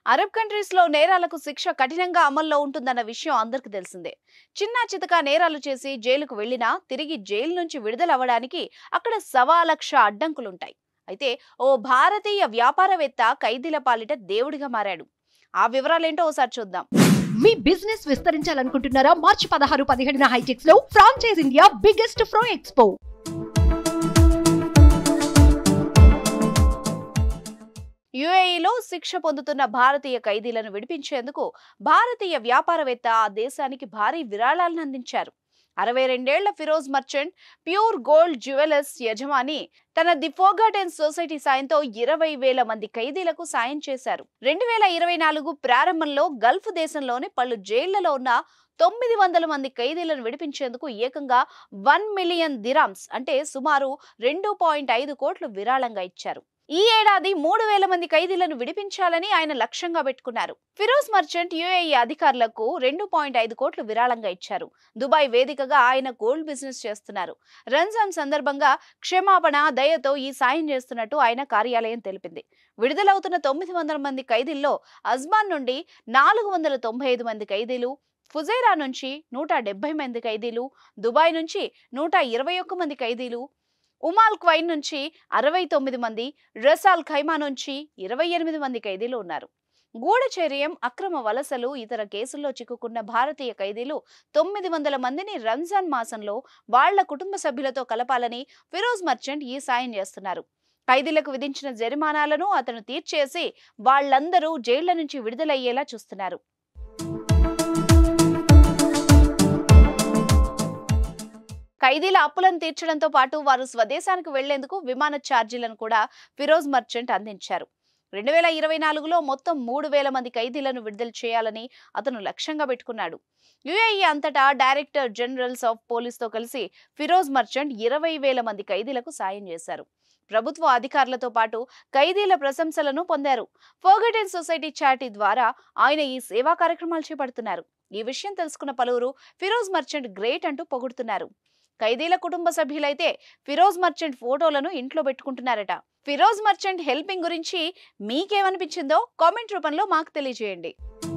Arab countries లో నేరాలకు శిక్ష కఠినంగా అమల్లో ఉంటుందన్న విషయం అందరికీ తెలిసిందే చిన్న చితక నేరాలు చేసి జైలుకు వెళ్లినా తిరిగి జైలు నుంచి విడుదలవ్వడానికి అక్కడ సవా లక్ష అడ్డంకులుంటాయి అయితే ఓ భారతీయ వ్యాపారవేత్త ఖైదీల పాలిట దేవుడిగా మారాడు ఆ వివరాలేంటో ఓసారి చూద్దాం మీ బిజినెస్ విస్తరించాలనుకుంటున్నారా మార్చి పదహారు పదిహేడున హైటెక్స్ లో ఫ్రాంచైజ్ ఇండియా బిగ్గెస్ట్ ఫ్రో ఎక్స్పో యుఏఈలో శిక్ష పొందుతున్న భారతీయ ఖైదీలను విడిపించేందుకు భారతీయ వ్యాపారవేత్త ఆ దేశానికి భారీ విరాళాలను అందించారు అరవై రెండేళ్ల Firoz merchant pure gold jewellers యజమాని తన ది ఫోగాటెన్ సొసైటీ సాయంతో ఇరవై వేల మంది ఖైదీలకు సాయం చేశారు రెండు వేల ఇరవై నాలుగు ప్రారంభంలో గల్ఫ్ దేశంలోని పలు జైళ్లలో ఉన్న తొమ్మిది వందల మంది ఖైదీలను విడిపించేందుకు ఏకంగా వన్ మిలియన్ దిరామ్స్ అంటే సుమారు రెండు పాయింట్ ఐదు కోట్లు విరాళంగా ఇచ్చారు ఈ ఏడాది మూడు వేల మంది ఖైదీలను విడిపించాలని ఆయన లక్ష్యంగా పెట్టుకున్నారు ఫిరోజ్ మర్చెంట్ యుఏఈ అధికారులకు రెండు పాయింట్ ఐదు కోట్లు విరాళంగా ఇచ్చారు దుబాయ్ వేదికగా ఆయన గోల్డ్ బిజినెస్ చేస్తున్నారు రంజాన్ సందర్భంగా క్షమాపణ దయతో ఈ సాయం చేస్తున్నట్టు ఆయన కార్యాలయం తెలిపింది విడుదలవుతున్న తొమ్మిది వందల మంది ఖైదీల్లో అజ్మాన్ నుండి నాలుగు వందల తొంభై ఐదు మంది ఖైదీలు ఫుజైరా నుంచి నూట డెబ్బై మంది ఖైదీలు దుబాయ్ నుంచి నూట ఇరవై ఒక్క మంది ఖైదీలు ఉమాల్ క్వైన్ నుంచి అరవై తొమ్మిది మంది రసాల్ ఖైమా నుంచి ఇరవై ఎనిమిది మంది ఖైదీలు ఉన్నారు గూఢచర్యం అక్రమ వలసలు ఇతర కేసుల్లో చిక్కుకున్న భారతీయ ఖైదీలు తొమ్మిది వందల మందిని రంజాన్ మాసంలో వాళ్ల కుటుంబ సభ్యులతో కలపాలని ఫిరోజ్ మర్చెంట్ ఈ సాయం చేస్తున్నారు ఖైదీలకు విధించిన జరిమానాలను అతను తీర్చేసి వాళ్ళందరూ జైళ్ల నుంచి విడుదలయ్యేలా చూస్తున్నారు ఖైదీల అప్పులను తీర్చడంతో పాటు వారు స్వదేశానికి వెళ్లేందుకు విమాన ఛార్జీలను కూడా ఫిరోజ్ మర్చెంట్ అందించారు రెండు వేల ఇరవై నాలుగులో మొత్తం మూడు వేల మంది ఖైదీలను విడుదల చేయాలని అతను లక్ష్యంగా పెట్టుకున్నాడు యుఏఈ అంతటా డైరెక్టర్ జనరల్స్ ఆఫ్ పోలీస్తో కలిసి ఫిరోజ్ మర్చెంట్ ఇరవై వేల మంది ఖైదీలకు సాయం చేశారు ప్రభుత్వ అధికారులతో పాటు ఖైదీల ప్రశంసలను పొందారు ఫోగటెన్ సొసైటీ చారిటీ ద్వారా ఆయన ఈ సేవా కార్యక్రమాలు చేపడుతున్నారు ఈ విషయం తెలుసుకున్న పలువురు ఫిరోజ్ మర్చెంట్ గ్రేట్ అంటూ పొగుడుతున్నారు ఖైదీల కుటుంబ సభ్యులైతే ఫిరోజ్ మర్చెంట్ ఫోటోలను ఇంట్లో పెట్టుకుంటున్నారట ఫిరోజ్ మర్చెంట్ హెల్పింగ్ గురించి మీకేమనిపించిందో కామెంట్ రూపంలో మాకు తెలియజేయండి